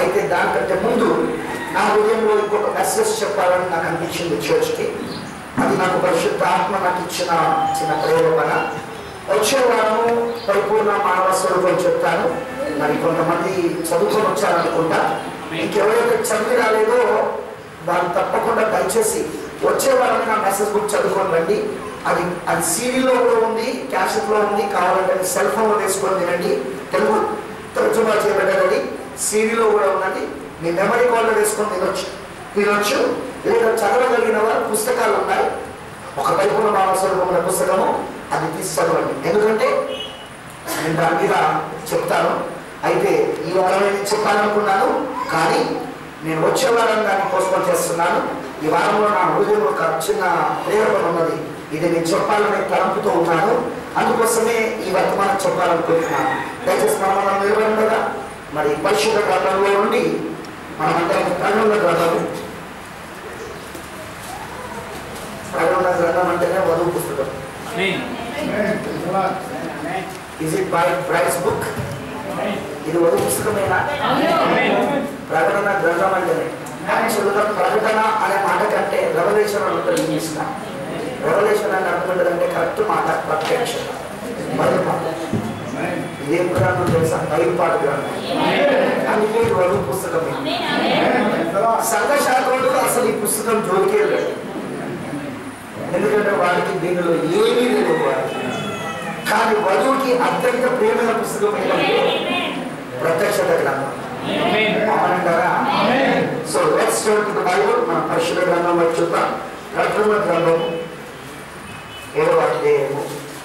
అయితే దానికంటే ముందు నా హృదయంలో ఇంకొక మెసేజ్ చెప్పాలని నాకు అనిపించింది చర్చ్కి అది నాకు పరిశుద్ధ ఆత్మ నాకు ఇచ్చిన చిన్న ప్రేరేపణ వచ్చే వారము పరిపూర్ణ మానవ స్వరూపం చెప్తాను మరి కొంతమంది చదువుకొని వచ్చారనుకుంటా ఇంకెవరైతే చదివి రాలేదో వాళ్ళు తప్పకుండా దయచేసి వచ్చే వారం నా మెసేజ్ బుక్ చదువుకొని రండి అది అది సీడీలో కూడా ఉంది క్యాసెట్లో ఉంది కావాలంటే సెల్ ఫోన్లో వేసుకొని వినండి తెలుగు తర్జుమా చేయబడ్డది సీడీలో కూడా ఉన్నది మీ మెమరీ కార్డులో వేసుకొని తినొచ్చు తినొచ్చు లేదా చదవగలిగిన వారు పుస్తకాలు ఉన్నాయి ఒక పరిపూర్ణ మానవస్వరూపమైన పుస్తకము అది తీసి చదవండి ఎందుకంటే నేను దాని మీద చెప్తాను అయితే ఈ వారం నేను చెప్పాలనుకున్నాను కానీ నేను వచ్చే వారం దాన్ని పోస్ట్పోన్ చేస్తున్నాను ఈ వారంలో నా హృదయం ఒక చిన్న ప్రేరణ ఉన్నది ఇది నేను చెప్పాలనే తలంపుతో ఉన్నాను అందుకోసమే ఈ వర్తమానం చెప్పాలనుకుంటున్నాను దయచేసి మనం మనం నిలబడి కదా మరి పరిశుద్ధ గ్రంథంలో నుండి మనమందరం ప్రకటన గ్రంథము ప్రకటన గ్రంథం అంటేనే వధువు పుస్తకం is it by bride's book ఇది వధు పుస్తకమేనా ప్రకటన గ్రంథం అంటేనే యాక్చువల్గా ప్రకటన అనే మాట కంటే రెవల్యూషన్ అని ఉంటుంది ఇంగ్లీష్లో రెవల్యూషన్ అంటే అర్థం ఏంటంటే కరెక్ట్ మాట ప్రత్యక్షత బయలుపాట ఇదేం గ్రంథం తెలుసా బయలుపాటు గ్రంథం అందుకే ఇది వధు పుస్తకమే సంఘశాఖలు అసలు ఈ పుస్తకం జోలికే లేదు ఎందుకంటే వాడికి దీనిలో ఏమీ లేదు వాడికి. కానీ వధువుకి అత్యంత ప్రేమైన పుస్తకం ఏంటంటే ప్రత్యక్షత గ్రంథం అవునంటారా so let's turn to the Bible మన పరిశుద్ధ గ్రంథం వైపు చూద్దాం ప్రకటన గ్రంథం ఏడవ అధ్యాయము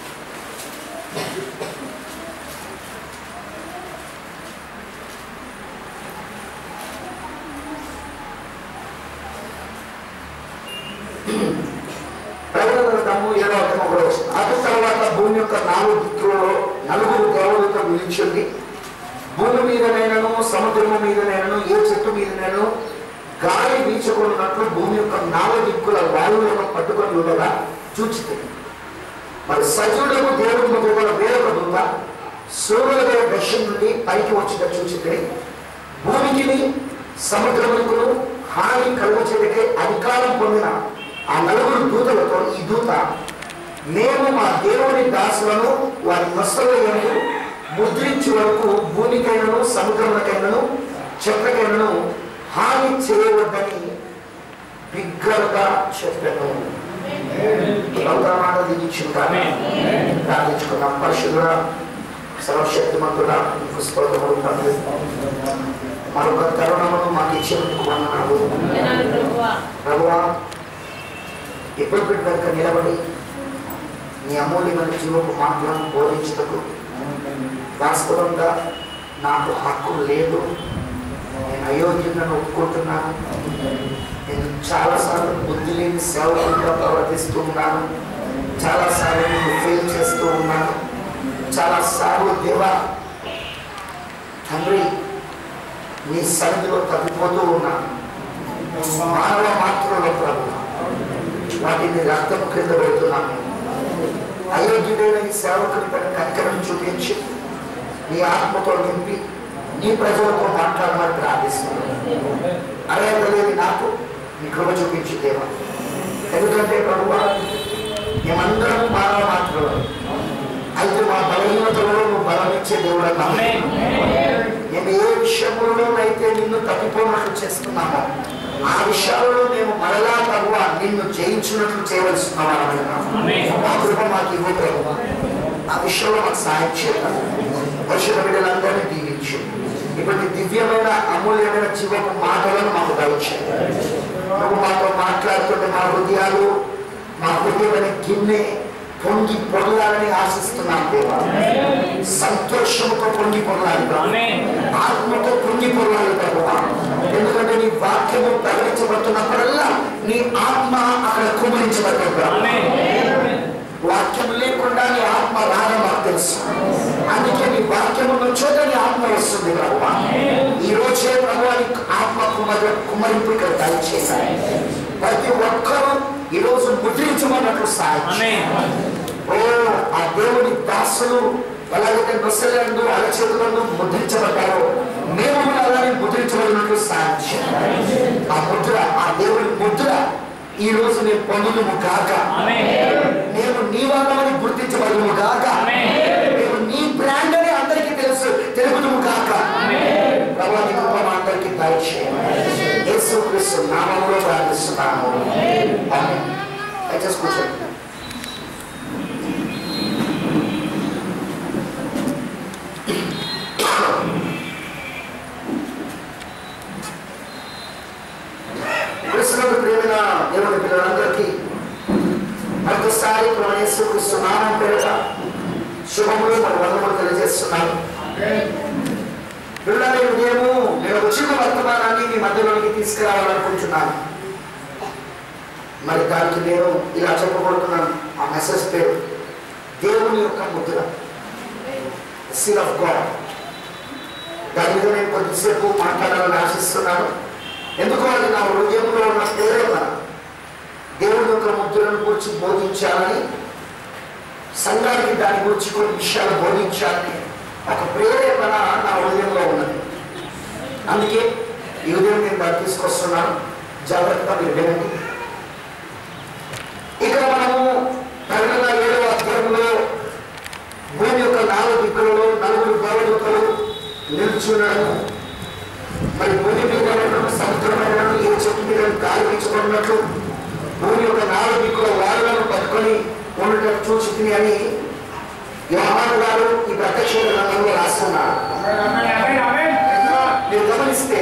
ప్రకటన గ్రంథము ఏడవ అధ్యాయం ఒకటో వచనం. అటు తర్వాత భూమి యొక్క నాలుగు దిక్కులలో నలుగురు దేవతలతో నిలిచింది భూమి మీదనైనను సముద్రము మీదనైనను ఏ చెట్టు మీదనైనను గాలి వీచకున్నట్లు భూమి యొక్క నాలుగు దిక్కుల వాయువులను పట్టుకొని ఉండగా చూచితే మరి సజీవుడకు దేవుడు మొదలుగల వేరొక దూత సూర్యుల దక్షిణ నుండి పైకి వచ్చిన చూచితే భూమికి సముద్రములకు హాని కలుగచేటకే అధికారం పొందిన ఆ నలుగురు దూతలతో ఈ దూత మేము మా దేవుని దాసులను వారి నొస్తలయందు ముద్రించే వరకు భూమికైనను సముద్రములకైనను చెట్లకైనను హాని చేయవద్దని బిగ్గరగా చెప్పాను మాట దిగించుకుంటాను ప్రార్థించుకున్నాం పరిశుద్ధ సర్వశక్తిమంతుడా పుష్పములు మరొక తరుణమును మాకు ఇచ్చినందుకు వందనాలు ప్రభువా ఎప్పుడు వెనుక నిలబడి నీ అమూల్యమైన జీవపు మాటలను బోధించుటకు వాస్తవంగా నాకు హక్కు లేదు నేను అయోగ్యంగా ఒప్పుకుంటున్నాను నేను చాలాసార్లు బుద్ధి లేని సేవకులుగా ప్రవర్తిస్తూ ఉన్నాను చాలాసార్లు నేను ఫెయిల్ చేస్తూ ఉన్నాను చాలాసార్లు దేవా తండ్రి నీ సన్నిధిలో తగ్గిపోతూ ఉన్నాను మానవ మాత్రంలో ప్రభు వాటిని రక్తం క్రింద పెడుతున్నాను అయోగ్యుడైన ఈ సేవకుని పైన కనికరం చూపించి నీ ఆత్మతో నింపి నీ ప్రజలతో మాట్లాడమని ప్రార్థిస్తున్నాను అర్హత లేని నాకు నీ కృప చూపించి దేవా ఎందుకంటే ప్రభు మేమందరం మానవ మాత్రమే అయితే మా బలహీనతలో నువ్వు బలం ఇచ్చే దేవుడు అన్నావు మేము ఏ విషయంలోనైతే నిన్ను తప్పిపోయినట్లు చేస్తున్నామో ఆ విషయాలలో మేము మరలా తరువ నిన్ను జయించినట్లు చేయవలసిన మా కృప మాకు ఇవ్వు ప్రభు ఆ విషయంలో మాకు సాయం చేయాలి పరిశుద్ధ బిడ్డలందరినీ దీవించు ఇటువంటి దివ్యమైన అమూల్యమైన జీవపు మాటలను మాకు దయచేయాలి నువ్వు మాతో మాట్లాడుతుంటే మా హృదయాలు మా హృదయమైన గిన్నె పొంగి పొరలాలని ఆశిస్తున్నాను దేవా సంతోషంతో పొంగి పొరలాలి ఆత్మతో పొంగి పొరలాలి ప్రభువా ఎందుకంటే నీ వాక్యము ప్రకటించబడుతున్నప్పుడల్లా నీ ఆత్మ అక్కడ కుమరించబడుతుంది వాక్యం లేకుండా నీ ఆత్మ రాదని మాకు తెలుసు అందుకే నీ వాక్యం ఉన్న చోట నీ ఆత్మ వస్తుంది ప్రభువా ఈ రోజే ప్రభు ఆత్మ కుమరి కుమరింపు ఇక్కడ దయచేశాయి ప్రతి ఒక్కరూ ఈ రోజు ముద్రించమన్నట్లు సాయం చేయండి. ఓ ఆ దేవుని దాసులు ఎలాగైతే నొసలందు అరచేతులను ముద్రించబడ్డారో మేము కూడా అలానే ముద్రించబడిన ఈ రోజు నేను పొందును కాక నేను నీ వాళ్ళమని గుర్తించబడును కాక నేను నీ బ్రాండ్ అని అందరికీ తెలుసు తెలుగును కాక ప్రభా నీ కృప మా అందరికీ దయచేయండి యేసు క్రీస్తు నామంలో ప్రార్థిస్తున్నాము ఆమేన్. దయచేసి కూర్చోండి కృష్ణుడు ప్రేమిన దేవుని పిల్లలందరికీ మరొకసారి యేసు క్రీస్తు నామం పేరిట శుభములు మరి వందములు తెలియజేస్తున్నాను పిల్లల ఉదయము నేను వచ్చిన వర్తమానాన్ని మీ మధ్యలోకి తీసుకురావాలనుకుంటున్నాను మరి దానికి నేను ఇలా చెప్పబడుతున్నాను ఆ మెసేజ్ పేరు దేవుని యొక్క ముద్ర సీల్ ఆఫ్ గాడ్ దాని మీద నేను కొద్దిసేపు మాట్లాడాలని ఆశిస్తున్నాను ఎందుకు అది నా హృదయంలో ఉన్న ప్రేరణ దేవుని యొక్క ముద్రను గురించి బోధించాలని సంఘానికి దాని గురించి కొన్ని విషయాలు బోధించాలని ఒక ప్రేరేపణ నా హృదయంలో ఉన్నది అందుకే ఈ ఉదయం నేను దాన్ని తీసుకొస్తున్నాను జాగ్రత్తగా మీరు వినండి ఇక్కడ మనము ప్రకటన ఏడవ అధ్యాయంలో భూమి యొక్క నాలుగు దిక్కులలో నలుగురు దేవదూతలు నిల్చున్నాడు మరి భూమి మీద ఉన్నటువంటి సముద్రమైన ఏ చెట్టు మీద గాలి వీచుకున్నట్లు భూమి యొక్క నాలుగు దిక్కుల వారులను పట్టుకొని ఉండటం చూసి అని యోహాను గారు ఈ ప్రత్యక్ష గ్రంథంలో రాస్తున్నారు మీరు గమనిస్తే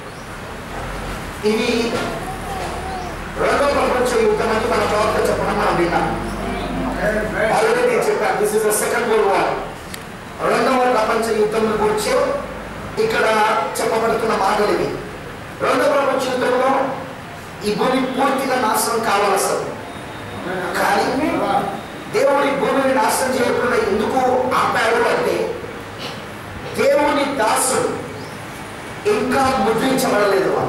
ఇది రెండో ప్రపంచ యుద్ధం అని మన ప్రవక్త చెప్పడం మనం విన్నాం ఆల్రెడీ నేను చెప్పాను this is the second world war రెండవ ప్రపంచ యుద్ధం గురించి ఇక్కడ చెప్పబడుతున్న మాటలు ఇవి రెండవ ప్రపంచ యుద్ధంలో ఈ భూమి పూర్తిగా నాశనం కావాల్సి కానీ దేవుడి భూమిని నాశనం చేయకుండా ఎందుకు ఆపాడు అంటే దేవుని దాసుడు ఇంకా ముద్రించబడలేదు వాడు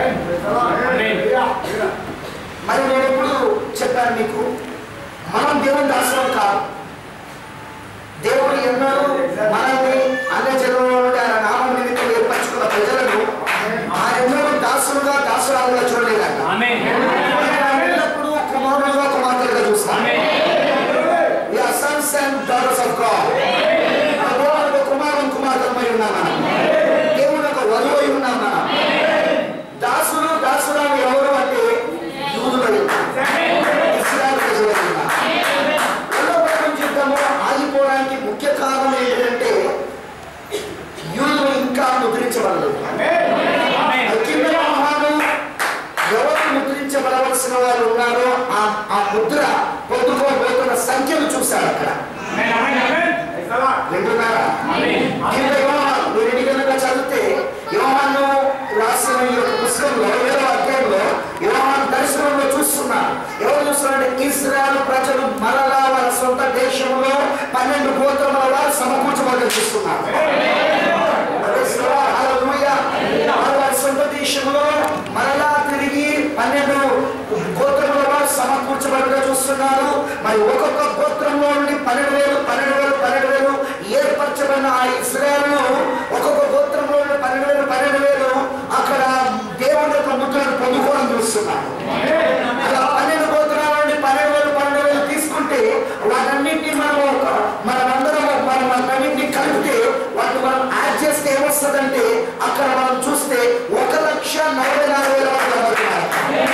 మరి నేను ఎప్పుడు చెప్పాను మీకు మనం దేవుని దాసులం కాదు దేవుడు ఎన్నడూ మనల్ని అన్న జనంలో నుండి ఆయన నామం నిమిత్తం ఏర్పరచుకున్న ప్రజలను ఆయన ఎన్నడూ దాసులుగా దాసురాలుగా చూడలేదంట ఆయన ఎల్లప్పుడూ కుమారులుగా కుమార్తెలుగా చూస్తాను We are sons and daughters of God. మన దేవుని యొక్క కుమారుని కుమార్తెలమై ఉన్నాం మనం. దేవుని యొక్క వధువై ఉన్నాం మనం. దాసులు దాసురాలు ఎవరు అంటే యూదులై ఉన్నారు. ఇస్రాయేల్ ప్రజలై ఉన్నారు. రెండవ ప్రపంచ యుద్ధము ఆగిపోవడానికి ముఖ్య కారణం ఏంటంటే యూదులు ఇంకా ముద్రించబడలేదు కింద మహాను ఎవరు ముద్రించబడవలసిన వారు ఉన్నారో ఆ ఆ ముద్ర పొందుకోబోతున్న సంఖ్యను చూశారు అక్కడ వింటున్నారా కింద యోహాను మీరు ఎన్ని కనుక చదివితే యోహాను రాసిన ఈ యొక్క పుస్తకంలో ఏడవ అధ్యాయంలో యోహాను దర్శనంలో చూస్తున్నారు ఎవరు చూస్తున్నారంటే ఇస్రాయల్ ప్రజలు మరలా వాళ్ళ సొంత దేశంలో పన్నెండు గోత్రముల వారు సమకూర్చబడి చూస్తున్నారు హల్లెలూయా. వారు వారి సొంత దేశంలో మరలా తిరిగి పన్నెండు గోత్రముల వారు సమకూర్చబడిగా చూస్తున్నారు మరి ఒక్కొక్క గోత్రంలో నుండి పన్నెండు వేలు పన్నెండు వేలు పన్నెండు వేలు ఏర్పరచబడిన ఆ ఇస్రాయల్ ఒక్కొక్క గోత్రంలో నుండి పన్నెండు వేలు పన్నెండు వేలు అక్కడ దేవుని యొక్క ముద్రను పొందుకోవడం చూస్తున్నారు అలా పన్నెండు గోత్రాల నుండి పన్నెండు వేలు పన్నెండు వేలు తీసుకుంటే వాటన్నింటినీ మనం ఒక మనమందరం మనం వాటన్నింటినీ కలిపితే వాటిని మనం యాడ్ చేస్తే ఏమొస్తుందంటే అక్కడ మనం చూస్తే ఒక లక్ష నలభై నాలుగు వేల మంది కనబడుతున్నారు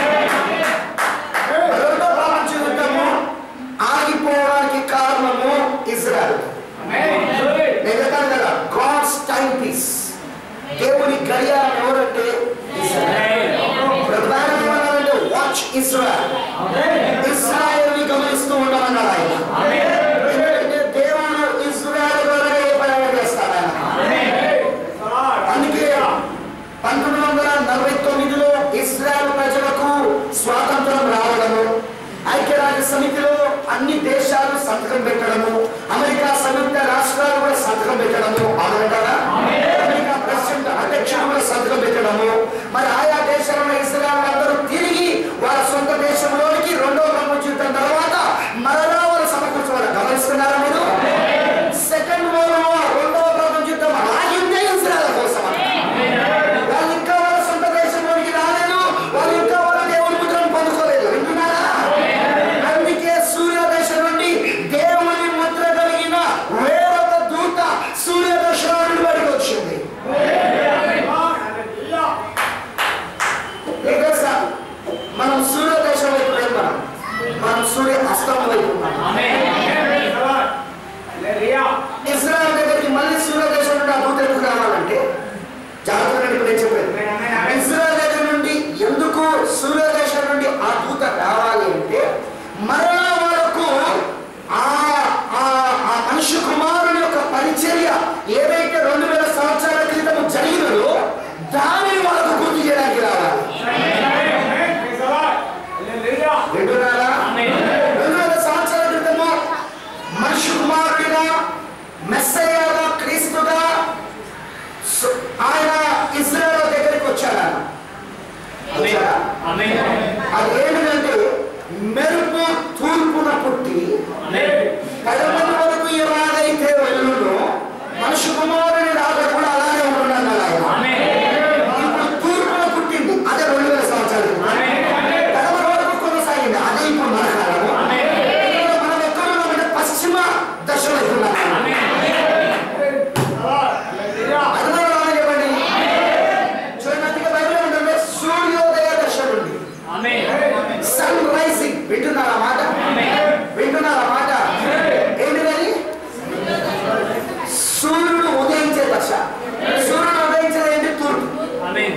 రెండో ప్రపంచ యుద్ధము ఆగిపోవడానికి కారణము ఇజ్రాయల్ నేను చెప్పాను కదా గాడ్స్ టైం పీస్ దేవుని గడియారం ఎవరంటే ఇజ్రాయల్ ప్రధానం ఏమన్నారంటే వాచ్ ఇజ్రాయల్ ఇస్రాయల్ ని గమనిస్తూ ఉండమన్నాడు ఆయన ఎందుకంటే దేవుడు ఇజ్రాయల్ ద్వారా ఏ పని చేస్తాడు ఆయన అందుకే పంతొమ్మిది వందల నలభై తొమ్మిదిలో ఇజ్రాయల్ ప్రజలకు స్వాతంత్రం రావడము ఐక్యరాజ్య సమితిలో అన్ని దేశాలు సంతకం పెట్టడము అమెరికా సంయుక్త రాష్ట్రాలు కూడా సంతకం పెట్టడము అవునంటారా అమెరికా ప్రెసిడెంట్ అధ్యక్షుడు కూడా సంతకం పెట్టడము మరి ఆయా దేశాలలో ఇజ్రాయల్ అందరూ తిరిగి వాళ్ళ సొంత దేశంలోనికి రెండో ప్రపంచ యుద్ధం తర్వాత మరలా వాళ్ళు సమకూర్చబడారు గమనిస్తున్నారా మీరు సెకండ్ వరల్డ్ వార్ రెండవ ప్రపంచ యుద్ధం ఆగిందే ఇజ్రాయల్ కోసం వాళ్ళు ఇంకా వాళ్ళ సొంత దేశంలోనికి రాలేదు వాళ్ళు ఇంకా వాళ్ళ దేవుని ముద్రను పొందుకోలేదు Amen.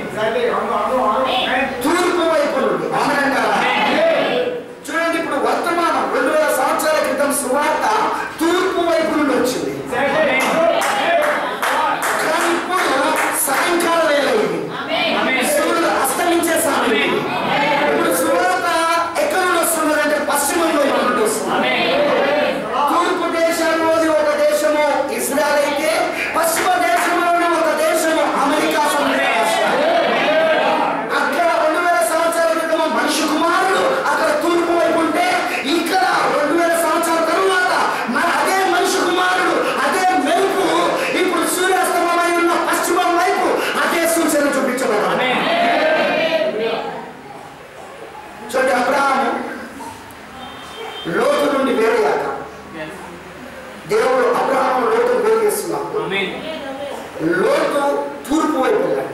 తూర్పు వైపు నుండి అవునంటారా చూడండి ఇప్పుడు వర్తమానం రెండు వేల సంవత్సరాల క్రితం సువార్త తూర్పు వైపు నుండి వచ్చింది కానీ ఇప్పుడు సాయంకాల వేళ ఇది సూర్యుడు అస్తమించే సమయం ఇది. ఇప్పుడు సువార్త ఎక్కడ నుండి వస్తున్నదంటే పశ్చిమం వైపు నుండి వస్తుంది తూర్పు దేశంలోని ఒక దేశము ఇజ్రాయల్ అయితే పశ్చిమ దేశంలోని ఒక దేశము అమెరికా సంయుక్త రాష్ట్రాలు. అక్కడ రెండు వేల సంవత్సరాల క్రితం మనిషి కుమారుడు అక్కడ తూర్పు వైపు ఉంటే ఇక్కడ రెండు వేల సంవత్సరాల తరువాత మన అదే మనిషి కుమారుడు అదే మెరుపు ఇప్పుడు సూర్యాస్తమమై ఉన్న పశ్చిమం వైపు అదే సూచన చూపించబడాలి చూడండి అబ్రాహము లోతు నుండి వేరయ్యాక దేవుడు అబ్రహాము లోతు వేరు చేస్తున్నాడు లోతు తూర్పు వైపు వెళ్ళాడు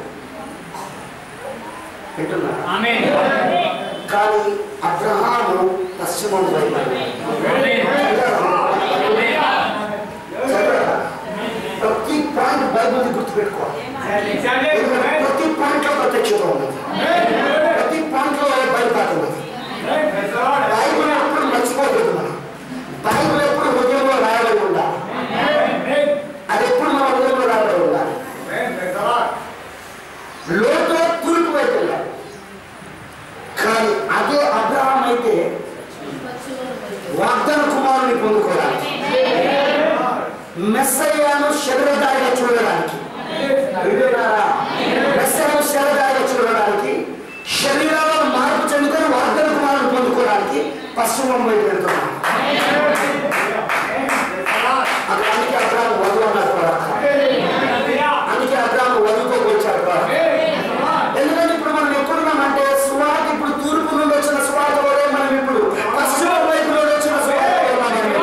వింటున్నారా కానీ అబ్రహాము పశ్చిమం వైపు వెళ్ళాడు. చదవరా? ప్రతి పాయింట్ బైబిల్ గుర్తుపెట్టుకోవాలి ఎందుకంటే ప్రతి పాయింట్ లో ప్రత్యక్షత ఉన్నది ప్రతి పాయింట్ లో బయలుపాటు ఉన్నది బైబిల్ ఎప్పుడు మర్చిపోకూడదు మనం బైబిల్ ఎప్పుడు హృదయంలో రాయబడి ఉండాలి అది ఎప్పుడు మన హృదయంలో రాయబడి ఉండాలి లోతు తూర్పు వైపు వెళ్ళాడు కానీ అదే అబ్రహాం అయితే వాగ్దాన కుమారుని పొందుకోవడానికి మెస్సయ్యాను శరీరదారిగా చూడడానికి వింటున్నారా? మెస్సయ్యను శరీరదారిగా చూడడానికి శరీరాలను మార్పు చెందుకొని వాగ్దాన కుమారుని పొందుకోవడానికి పశ్చిమం వైపు వెళ్తున్నాను అది అందుకే అబ్రాహం వధువు అన్నారు కూడా. అందుకే అబ్రాహం వధువుతో వచ్చాడు కూడా. ఎందుకంటే ఇప్పుడు మనం ఎక్కడున్నామంటే సువార్త ఇప్పుడు తూర్పు నుండి వచ్చిన సువార్త వరే మనం ఇప్పుడు పశ్చిమ వైపు నుండి వచ్చిన సువార్త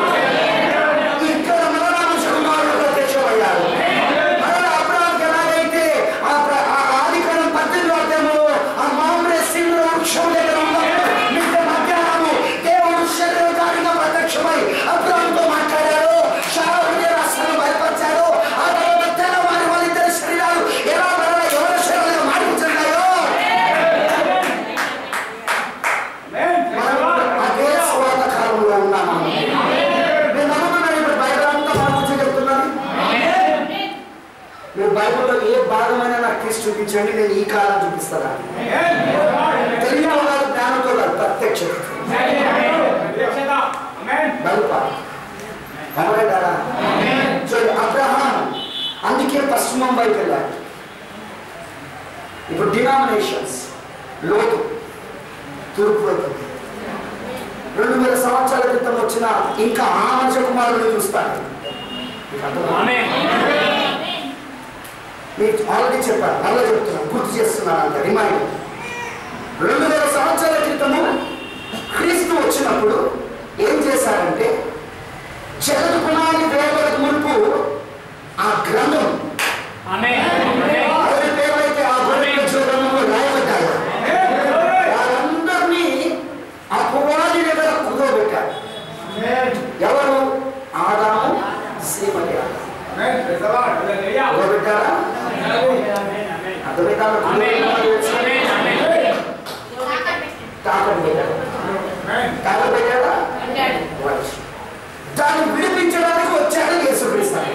ఇక్కడ మరణాంశ కుమారుడు ప్రత్యక్షమయ్యాడు మరణ అబ్రాహాంకి ఎలాగైతే ఆ ప్ర- ఆ ఆదికాండం పద్దెనిమిది అధ్యాయంలో ఆ మామిడి సింహ వృక్షం దగ్గర ఉన్నప్పుడు మిట్ట మధ్యాహ్నము దేవుడు శరీరధారిగా ప్రత్యక్షమై అబ్రాహాంతో మాట్లాడాడు శారీరక రాష్ట్రాన్ని బయలుపరిచాడు ఆ తర్వాత తెల్లవారి వాళ్ళిద్దరి శరీరాలు ఎలా మరణ ఎవరి శరీరాలుగా మారించున్నాయో మనం అదే స్వాత కాలంలో ఉన్నాము నేను నమ్ముతున్నాను ఇప్పుడు బైబిల్ అంతా మన గురించి చెప్తున్నాను మీరు బైబిల్లో ఏ భాగమైనా నాకు తీసి చూపించండి నేను ఈ కాలం చూపిస్తాను తెలియని కాదు జ్ఞానంతో కాదు ప్రత్యక్షత బలుపాలి కనబడ్డారా చూడండి అబ్రహాం అందుకే పశ్చిమం వైపు వెళ్ళాడు ఇప్పుడు డినామినేషన్స్ లోతు తూర్పు వైపు రెండు వేల సంవత్సరాల క్రితం వచ్చిన ఇంకా ఆ మనుష కుమారుడు చూస్తాను మీకు అర్థమవుతుందా? మీకు ఆల్రెడీ చెప్పాను మళ్ళీ చెప్తున్నాను గుర్తు చేస్తున్నాను అంత రిమైండ్ రెండు వేల సంవత్సరాల క్రితము క్రీస్తు వచ్చినప్పుడు ఏం చేశారంటే జగత్ పునాది వేయబడక మునుపు ఆ గ్రంథం ఎవరి పేరైతే ఆ గొర్రెల చూడంలో రాయబడ్డాయో వారందరినీ ఆ పునాది దగ్గర కుదోబెట్టారు ఎవరు ఆదాము శ్రీమతి కుదోబెట్టారా అర్థమైందా తాకట్టు పెట్టారు తాకట్టు పెట్టారా రైట్. దాన్ని విడిపించడానికి వచ్చాడు యేసుక్రీస్తు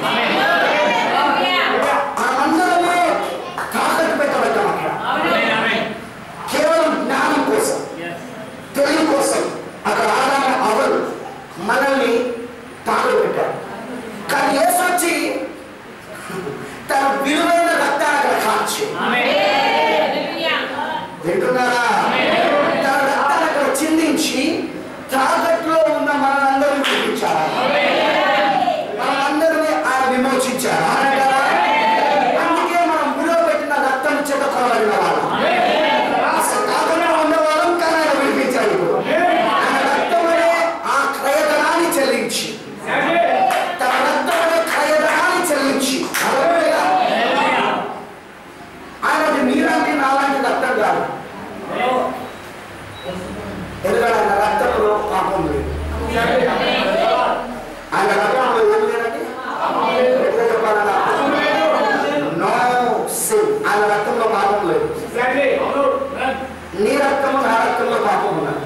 మనమందరము తాకట్టు పెట్టబడ్డాం అక్కడ కేవలం జ్ఞానం కోసం తెలివి కోసం అక్కడ ఆదాము అవరు మనల్ని తాకట్టు పెట్టారు కానీ యేసు వచ్చి తన విలువైన రక్తాన్ని అక్కడ కాల్చి వింటున్నారా తన రక్తాన్ని అక్కడ చిందించి తాకట్లో ఉన్న మనందరిని విడిపించారు మనందరినీ ఆయన విమోచించారు అనగా అందుకే మనం విలువ పెట్టిన రక్తం చేత కొనబడిన వాళ్ళం అసలు తాకట్లో ఉన్నవాళ్ళం కానీ ఆయన విడిపించాడు ఇప్పుడు ఆయన రక్తం అనే ఆ క్రయధనాన్ని చెల్లించి తన రక్తం అనే క్రయధనాన్ని చెల్లించి హల్లెలూయా. ఆయనది నీలాంటి నాలాంటి రక్తం కాదు ఎందుకంటే ఆయన రక్తంలో పాపం లేదు ఆయన రక్తంలో ఏం లేదండి ఎట్లా చెప్పాలన్నా నో సిన్ ఆయన రక్తంలో పాపం లేదు లేదు నీ రక్తము నా రక్తంలో పాపం ఉన్నది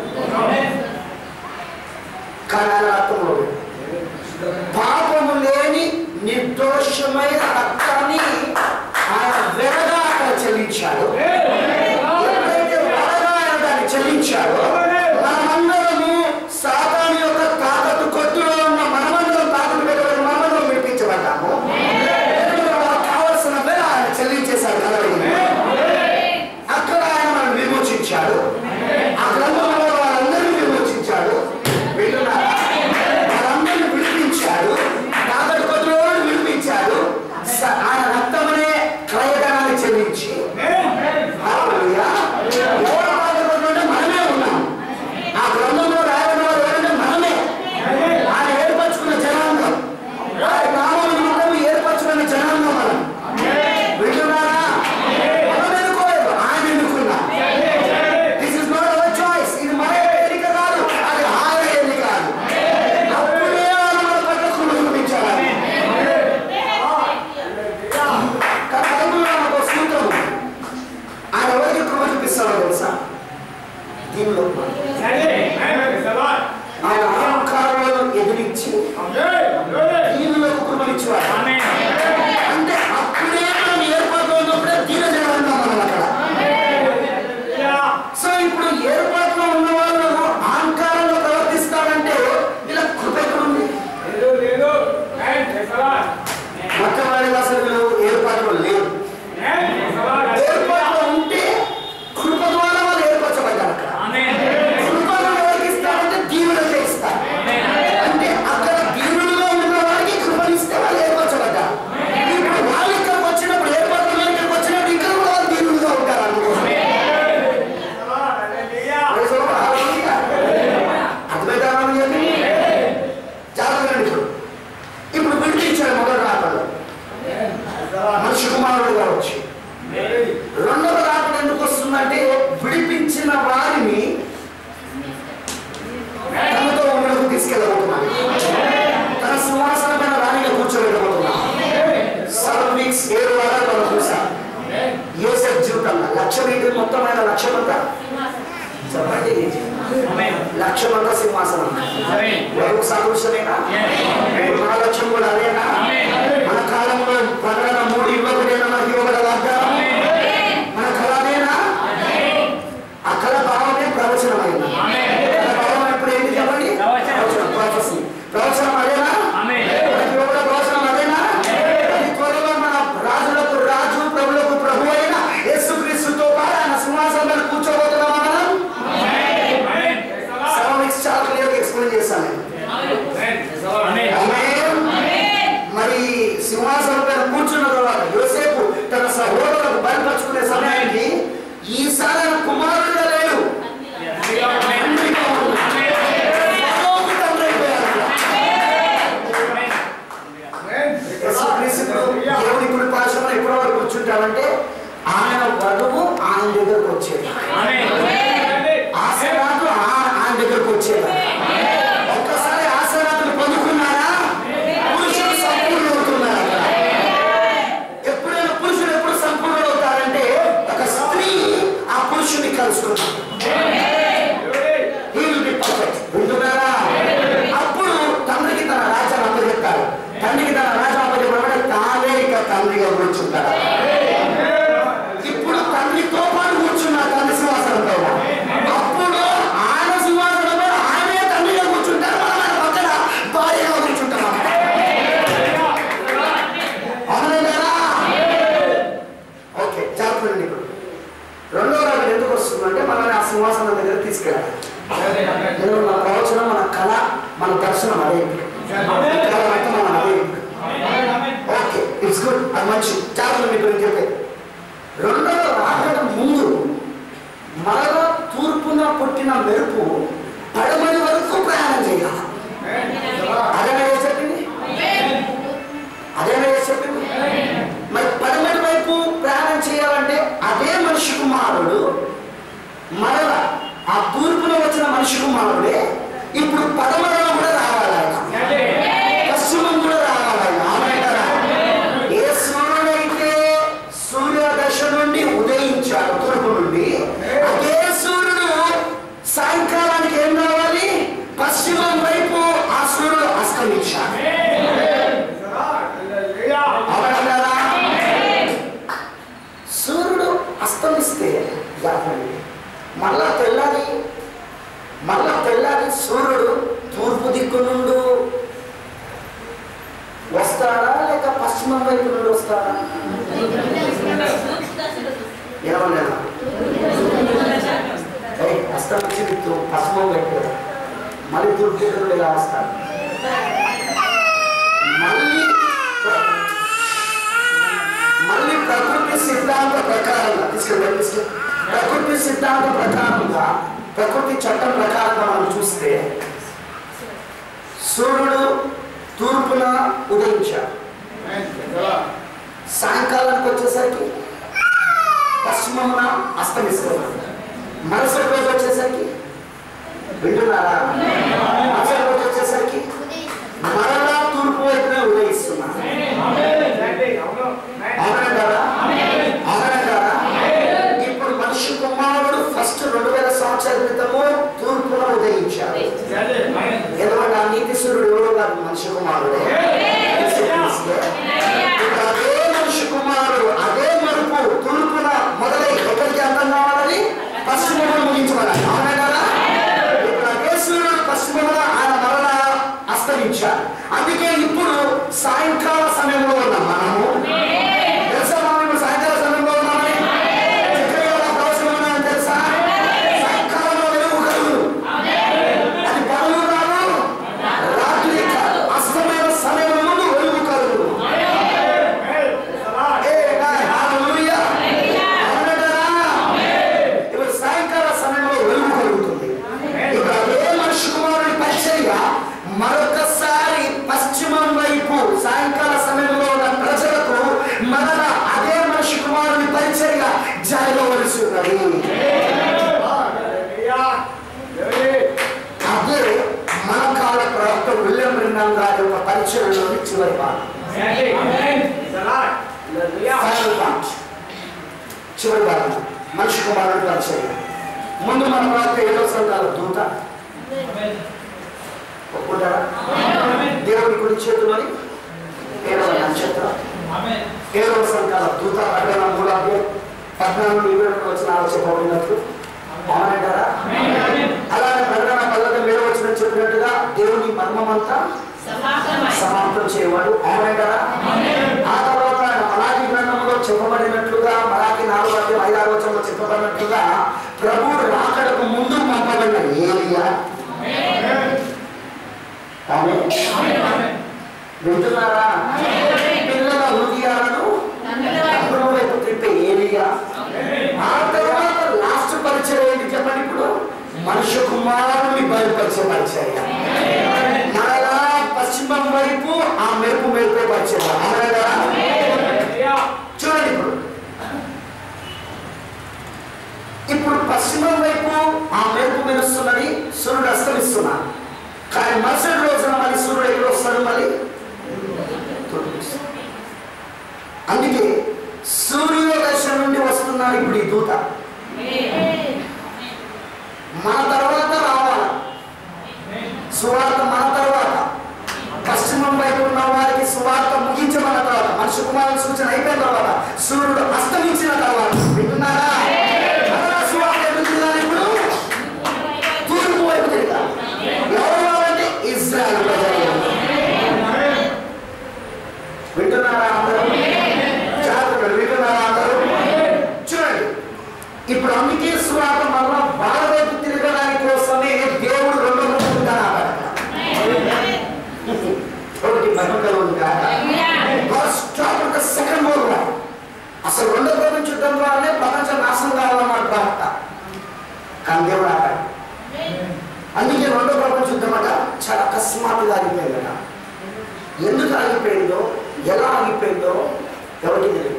కానీ ఆయన రక్తంలో లేదు పాపము లేని నిర్దోషమైన రక్తాన్ని ఆయన వెరగా అక్కడ చెల్లించాడు ఎప్పుడైతే వెరగా ఆయన దాన్ని చెల్లించాడో మనమందరము సాతాను యొక్క తాకట్టు కొట్టులో ఉన్న మనమందరం తాకట్టు పెట్టబడిన మనమందరం విడిపించబడ్డాము ఎందుకంటే మనకు కావలసిన వెల ఆయన చెల్లించేశాడు కలవడి అక్కడ ఆయన మనం విమోచించాడు ఆ గ్రంథంలో వాళ్ళందరినీ విమోచించాడు వింటున్నారా వాళ్ళందరినీ విడిపించాడు తాకట్టు కొట్టులో విడిపించాడు స- ఆయన రక్తమనే క్రయధనాన్ని చెల్లించి హల్లెలూయా. ఎవరు బాధపడుతుంటే మనమే ఉన్నాం ఆ గ్రంథంలో రాయబడిన వారు ఎవరంటే మనమే ఆయన ఏర్పరచుకున్న జనాంగం ఆయన నామం నిమిత్తం ఏర్పరచుకున్న జనాంగం మనం వింటున్నారా మనం ఎన్నుకోలేదు ఆయన ఎన్నుకున్నా this is not our choice ఇది మన ఎన్నిక కాదు అది ఆయన ఎన్నిక కాదు అప్పుడే ఆయన మన పట్ల కృప చూపించాలి కానీ బైబిల్లో మనకు ఒక సూత్రం ఉంది. ఆయన ఎవరికి కృప చూపిస్తాడో తెలుసా దీనిలో ఆయన అహంకారాలను ఎదిరించి దీనిలోకి కృపనిచ్చేవాడు అంటే అప్పుడే మనం ఏర్పాటున్నప్పుడే దీన జనంగా మనం అక్కడ సో ఇప్పుడు ఏర్పాటులో ఉన్న వాళ్ళు అహంకారంలో ప్రవర్తిస్తారంటే ఇలా కృప ఎక్కడుంది మొత్తం వాళ్ళు అసలు వీళ్ళు ఏర్పాటులో లేవు ఏర్పాటులో ఉంటే కృప ద్వారా వాళ్ళు ఏర్పరచబడ్డారు అక్కడ కృపను ఎవరికి ఇస్తారంటే దీవులకే ఇస్తారు అంటే అక్కడ దీవులుగా ఉన్న వారికి కృపనిస్తే వాళ్ళు ఏర్పరచబడ్డారు ఇప్పుడు వాళ్ళు ఇక్కడికి వచ్చినప్పుడు ఏర్పాటులో ఇక్కడికి వచ్చినప్పుడు ఇక్కడ కూడా వాళ్ళు దీవులుగా ఉంటారు అనుకోండి అర్థమైతే చాలా ఇప్పుడు ఇప్పుడు విడిపించాడు మొదటి రాకలు మనిషి కుమారుడుగా వచ్చి రెండవ రాకడ ఎందుకు వస్తుందంటే విడిపించిన వారిని తనతో ఉండకు తీసుకెళ్ళబోతున్నాడు తన సింహాసనం పైన రాణిగా కూర్చోబెట్టబోతున్నాడు సెవెన్ వీక్స్ ఏడు వారాలు మనం చూసాం యోసెఫ్ జీవితంలో లక్ష్యం ఏంటి మొత్తమైన లక్ష్యం అంతా చెప్పండి లక్ష్యం అంతా సింహాసనం వరకు సాదృశ్యమేనా మన లక్ష్యం కూడా అదేనా మన కాలంలో ప్రకటన మూడు ఇవ్వకడేనా మనకి ఇవ్వబడ వాగ్దానం మన కళ అదేనా ఆ కళ భావమే ప్రవచనమైంది కళ భావం ఇప్పుడు ఏంటి చెప్పండి ప్రవచనం prophecy. ప్రవచనం అదేనా మనకి ఇవ్వబడ ప్రవచనం అదేనా అది త్వరలో మన రాజులకు రాజు ప్రభులకు ప్రభు అయిన యేసుక్రీస్తుతో పాటు ఆయన సింహాసనం మీద కూర్చోబోతున్నాం మనం సెవెన్ వీక్స్ చాలా క్లియర్గా ఎక్స్ప్లెయిన్ చేశాను నేను ఆమేన్. మరి సింహాసనం పైన కూర్చున్న తర్వాత యోసేపు తన సహోదరులకు బయలుపరుచుకునే సమయానికి ఈసారి ఆయన కుమారుడుగా లేడు తండ్రిగా ఉన్నాడు. ఫరోకు తండ్రి అయిపోయాడు. యేసుక్రీస్తు దేవుని కుడి పార్శ్వన ఎప్పటి వరకు కూర్చుంటాడంటే ఆయన వధువు ఆయన దగ్గరకు వచ్చేది ఆశీర్వాదం ఆ- ఆయన దగ్గరకు వచ్చేది ఒక్కసారి ఆశీర్వాదం పొందుకున్నారా పురుషుడు సంపూర్ణ అవుతున్నారా ఎప్పుడైనా పురుషుడు ఎప్పుడు సంపూర్ణ అవుతారంటే ఒక స్త్రీ ఆ పురుషుని కలుసుకున్నారు He will be perfect. వింటున్నారా అప్పుడు తండ్రికి తన రాజ్యం అప్పచెప్తాడు తండ్రికి తన రాజ్యం అప్పచెప్పడం తానే ఇక తండ్రిగా కూర్చుంటాడు ఇప్పుడు తండ్రితో పాటు కూర్చున్నాడు తండ్రి సింహాసనం పైన అప్పుడు ఆయన సింహాసనం పైన ఆయనే తండ్రిగా కూర్చుంటారు మనం ఆయన పక్కన భార్యగా కూర్చుంటాం అక్కడ. అవునంటారా ఓకే జాగ్రత్త ఇప్పుడు రెండో రాజు ఎందుకు వస్తుందంటే మనల్ని ఆ సింహాసనం దగ్గర తీసుకెళ్ళాలి నేను మన ప్రవచనం మన కళ మన దర్శనం అదే కళ మొత్తం మనం అదే ఓకే ఇట్స్ గుడ్ అది మంచి జాగ్రత్త మీకు నేను చెప్పేది రెండవ రాకడ ముందు మరల తూర్పున పుట్టిన మెరుపు పడమని వరకు ప్రయాణం చేయాలి అదేనా ఏం చెప్పింది అదేనా ఏం చెప్పింది మరి పడమటి వైపు ప్రయాణం చేయాలంటే అదే మనిషి కుమారుడు మరల ఆ తూర్పున వచ్చిన మనిషి కుమారుడే ఇప్పుడు పడమరలో కూడా రావాలి ఆయన పశ్చిమం కూడా రావాలి ఆయన ఆమెటారా ఏ సూర్యుడైతే సూర్యదశ నుండి ఉదయించాడో జాగ్రత్త మళ్ళా తెల్లారి మళ్ళా తెల్లారి సూర్యుడు తూర్పు దిక్కు నుండి వస్తాడా లేక పశ్చిమం వైపు నుండి వస్తాడా ఏమన్నా అస్తమించి పశ్చిమం వైపు కదా. మళ్ళీ తూర్పు దిక్కు నుండి ఇలా వస్తాడు మళ్ళీ మళ్ళీ ప్రకృతి సిద్ధాంత ప్రకారంగా తీసుకెళ్ళి తీసుకెళ్ళి ప్రకృతి సిద్ధాంత ప్రకారంగా ప్రకృతి చట్టం ప్రకారంగా మనం చూస్తే సూర్యుడు తూర్పున ఉదయించాడు సాయంకాలానికి వచ్చేసరికి పశ్చిమమున అస్తమిస్తున్నాడు మరుసటి రోజు వచ్చేసరికి వింటున్నారా మరుసటి రోజు వచ్చేసరికి మరలా తూర్పు వైపునే ఉదయిస్తున్నాడు అవునంటారా అవునంటారా ఇప్పుడు మనిషి కుమారుడు ఫస్ట్ రెండు వేల సంవత్సరాల క్రితము తూర్పున ఉదయించాడు ఎందుకంటే ఆ నీతి సూర్యుడు ఎవరో కాదు మనిషి కుమారుడే యేసుక్రీస్తే. ఇప్పుడు అదే మనిషి కుమారుడు అదే మరుపు తూర్పున మొదలై ఎక్కడికి అంతం కావాలని పశ్చిమమున ముగించబడాలి అవునా కదా ఇప్పుడు అదే సూర్యుడు పశ్చిమమున ఆయన మరణ అస్తమించాడు అందుకే ఇప్పుడు సాయంకాల సమయంలో ఉన్నాం మనము తెలుసా మనం ఇప్పుడు సాయంకాల సమయంలో ఉన్నామని చక్కెర వల్ల ప్రవచనం ఉన్నామని తెలుసా సాయంకాలంలో వెలుగు కలుగును అది పగలు కాదు రాత్రి కాదు అస్తమైన సమయం ముందు వెలుగు కలుగును ఏ గాయ్, హల్లెలూయా. అవునంటారా? ఇప్పుడు సాయంకాల సమయంలో వెలుగు కలుగుతుంది ఇప్పుడు అదే మనిషి కుమారుడి పరిచర్య మరొకసారి పశ్చిమం వైపు సాయంకాల సమయంలో ఉన్న ప్రజలకు మరల అదే మనిషి కుమారుడి పరిచర్య జరగవలసి ఉన్నది అదే మన కాల ప్రవక్త విలియం బ్రిన్నాం గారి యొక్క పరిచయంలోని చివరి భాగం ఫైనల్ పార్ట్ చివరి భాగం మనిషి కుమారుడి పరిచయం ముందు మన ప్రవక్త ఏడో సంఘాల దూత ఒప్పుకుంటారా దేవుడి కుడి చేతులని ఏడవ నక్షత్రం ఏడవ సంఘాల దూత ప్రకటన మూడాభ్యం పద్నాలుగు ఇరవై రెండు వచ్చిన చెప్పబడినట్లు అవునంటారా అలాగే ప్రకటన పల్లెటూరు మీద వచ్చిన చెప్పినట్టుగా దేవుని మర్మమంతా సమాప్తం చేయవాడు అవునంటారా ఆ తర్వాత ఆయన మలాకి గ్రంథంలో చెప్పబడినట్లుగా మలాకి నాలుగు అధ్యాయం ఐదారు వచనంలో చెప్పబడినట్లుగా ప్రభు రాకడకు ముందు పంపబడిన ఏరియా ఆమె వింటున్నారా పిల్లల హృదయాలను తండ్రుల వైపు తిప్పే ఏరియా ఆ తర్వాత లాస్ట్ పరిచయం ఏంటి చెప్పండి ఇప్పుడు మనుష్య కుమారుని బయలుపరిచే పరిచయం మరలా పశ్చిమం వైపు ఆ మెరుపు మెరుపే పరిచయం అనగా చూడండి ఇప్పుడు ఇప్పుడు పశ్చిమం వైపు ఆ మెరుపు మెరుస్తున్నది సూర్యుడు అస్తమిస్తున్నాడు కానీ మరుసటి రోజున మళ్ళీ సూర్యుడు ఎక్కడ వస్తాడు మళ్ళీ తూర్పుకి వస్తాడు. అందుకే సూర్యోదశ నుండి వస్తున్నాడు ఇప్పుడు ఈ దూత మన తర్వాత రావాలి సువార్త మన తర్వాత పశ్చిమం వైపు ఉన్న వారికి సువార్త ముగించమన్న తర్వాత మనిషి కుమారుని సూచన అయిపోయిన తర్వాత సూర్యుడు అస్తమించిన తర్వాత వింటున్నారా మరలా సువార్త ఎప్పుడు తిరగాలి ఇప్పుడు తూర్పు వైపు తిరగాలి ఎవరు కావాలంటే ఇజ్రాయల్ ప్రజలు వింటున్నారా అందరూ జాగ్రత్తగా వింటున్నారా అందరూ చూడండి ఇప్పుడు అందుకే సువార్త మళ్ళా వాళ్ళ వైపు తిరగడానికి కోసమే దేవుడు రెండో ప్రపంచం ఒకటి మహిమలో ఉంది సెకండ్ వరల్డ్ వార్ అసలు రెండో ప్రపంచ యుద్ధం ద్వారానే ప్రపంచం నాశనం కావాలన్నాడు ప్రవక్త కానీ దేవుడు ఆపాడు అందుకే రెండో ప్రపంచ యుద్ధం అట చాలా అకస్మాత్తుగా ఆగిపోయిందట ఎందుకు ఆగిపోయిందో ఎలా ఆగిపోయిందో ఎవరికి తెలియదు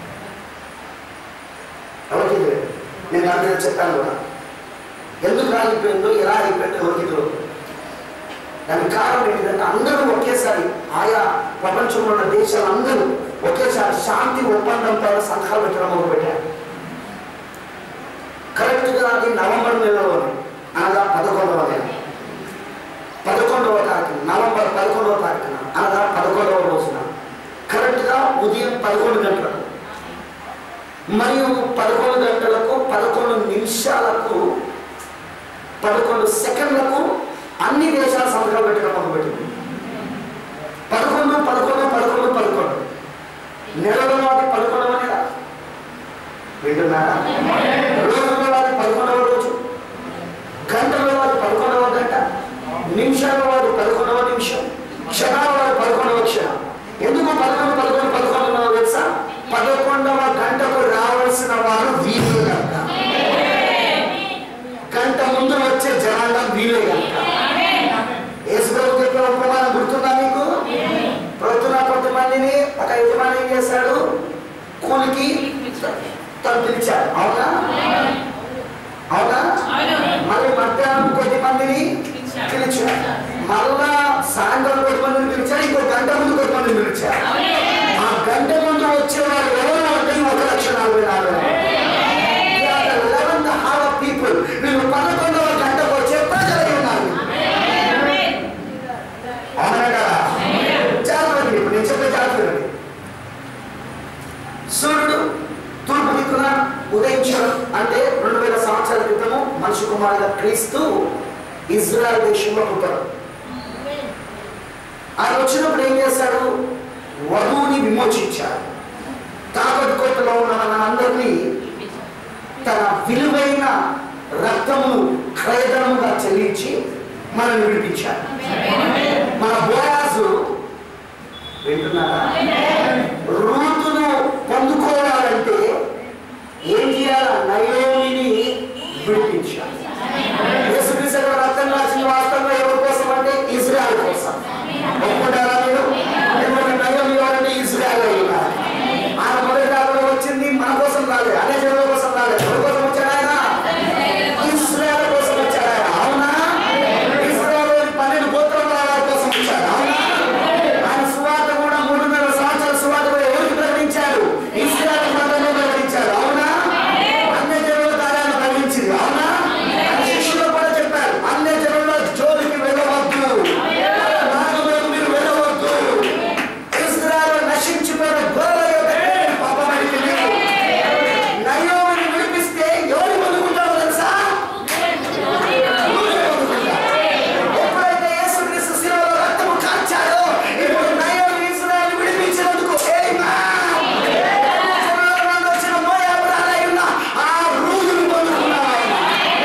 ఎవరికి తెలియదు నేను దాని మీద చెప్పాను కూడా ఎందుకు ఆగిపోయిందో ఎలా ఆగిపోయిందో ఎవరికి తెలియదు దానికి కారణం ఏంటంటే అందరూ ఒకేసారి ఆయా ప్రపంచంలో ఉన్న దేశాలు అందరూ ఒకేసారి శాంతి ఒప్పందం పైన సంతకాలు పెట్టడం మొదలుపెట్టారు కరెక్ట్గా అది నవంబర్ నెలలోనే అనగా పదకొండవ నెల పదకొండవ తారీఖు నవంబర్ పదకొండవ తారీఖున అనగా పదకొండవ రోజున కరెక్ట్గా ఉదయం పదకొండు గంటలకు మరియు పదకొండు గంటలకు నిమిషాలకు పదకొండు సెకండ్లకు అన్ని దేశాల సంతకాలు పెట్టడం మొదలుపెట్టింది పదకొండు పదకొండు పదకొండు పదకొండు నెలలో అది పదకొండవ నెల వింటున్నారా రోజులో అది పదకొండవ రోజు గంటలో అది పదకొండవ గంట నిమిషాల్లో అది పదకొండవ నిమిషం క్షణాల్లో అది పదకొండవ క్షణం ఎందుకు పదకొండు పదకొండు పదకొండు ఉన్నారో తెలుసా పదకొండవ గంటకు రావాల్సిన వారు వీళ్ళు కనుక గంట ముందు వచ్చే జనాంగం వీళ్ళే కనుక యేసుప్రభు చెప్పిన ఉపమానం గుర్తుందా మీకు ప్రొద్దున కొంతమందిని ఒక యజమాని ఏం చేశాడు కూలికి తను పిలిచాడు అవునా అవునా మళ్ళీ మధ్యాహ్నం కొద్ది మందిని పిలిచాడు మళ్ళా సాయంత్రం కొద్ది మందిని పిలిచాడు ఇంకో గంట ముందు కొద్ది మందిని పిలిచాడు ఆ గంట ముందు వచ్చే వాళ్ళు ఎవరు అంటే ఒక లక్ష నలభై నాలుగు లెవెన్త్ హార్ ఆఫ్ పీపుల్ వీళ్ళు పదకొండవ గంటకు వచ్చే ప్రజలై ఉన్నారు అవునా కదా జాగ్రత్త ఇప్పుడు నేను చెప్పే జాగ్రత్త సూర్యుడు తూర్పు దిక్కున ఉదయించడం అంటే రెండు వేల సంవత్సరాల క్రితము మనిషి కుమారుగా క్రీస్తు ఇజ్రాయల్ దేశంలో పుట్టారు ఆయన వచ్చినప్పుడు ఏం చేశాడు వధువుని విమోచించాడు తాకట్టు కొట్టులో ఉన్న మనందరినీ తన విలువైన రక్తమును క్రయధనముగా చెల్లించి మనల్ని విడిపించాడు మన బోయాసు వింటున్నారా రూతును పొందుకోవాలంటే ఏం చేయాలి నయోమిని విడిపించాలి యేసుక్రీస్తు యొక్క రక్తం రాసిన వాస్తవంగా ఎవరి కోసం అంటే ఇజ్రాయల్ కోసం ఒప్పుకుంటారా మీరు ఎందుకంటే నయోమి ఎవరంటే ఇజ్రాయల్ అయి ఉన్నారు ఆయన మొదటి రాకడ వచ్చింది మన కోసం రాలేదు అనే జనుల కోసం రాలేదు ఎవరి కోసం వచ్చాడు ఆయన ఇస్రాయల్ కోసం వచ్చాడు ఆయన అవునా ఇస్రాయల్ పన్నెండు గోత్రం వారి కోసం వచ్చాడు అవునా ఆయన సువార్త కూడా మూడున్నర సంవత్సరాల సువార్త కూడా ఎవరికి ప్రకటించారు ఇస్రాయల్ మాత్రమే ప్రకటించారు అవునా అన్ని జనుల కార్యాలను ప్రకటించింది అవునా ఆయన శిష్యులు కూడా చెప్పారు అన్ని జనుల జోలికి వెళ్ళవద్దు మార్గంలోకి మీరు వెళ్ళవద్దు ఇస్రాయల్ నశించిపోయిన గొర్రెల యొక్క పాపమని మీరు నయోమిని విడిపిస్తే ఎవరు పొందుకుంటారో తెలుసా ఎప్పుడైతే యేసుక్రీస్తు శిలువలో రక్తము కార్చాడో, ఇప్పుడు నయోమి ఇశ్రాయేలును విడిపించినందుకు ఆమేన్. శిలువలో నుండి వచ్చిన మోయాబు రాలై ఉన్న ఆ రూతును పొందుకున్నాం ఆయన.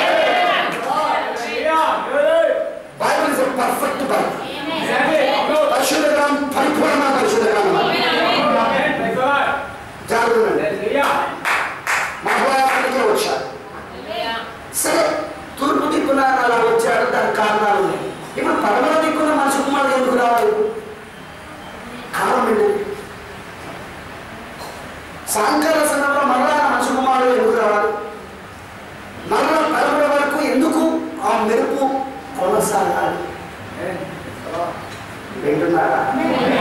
బైబిల్ ఇస్ పర్ఫెక్ట్ బైబిల్ పరిశుద్ధ గ్రంథం పరిపూర్ణమైన పరిశుద్ధ గ్రంథం జాగ్రత్త మా మోయాబుకే వచ్చాడు సరే తూర్పు దిక్కున అలా వచ్చాడు దానికి కారణాలు ఉన్నాయి ఇప్పుడు పడమర దిక్కున మనిషి కుమారుడు ఎందుకు రావాలి కారణం ఏంటి సాయంకాల సమయంలో మరలా మనిషి కుమారుడు ఎందుకు రావాలి మరలా పడమర వరకు ఎందుకు ఆ మెరుపు కొనసాగాలి వింటున్నారా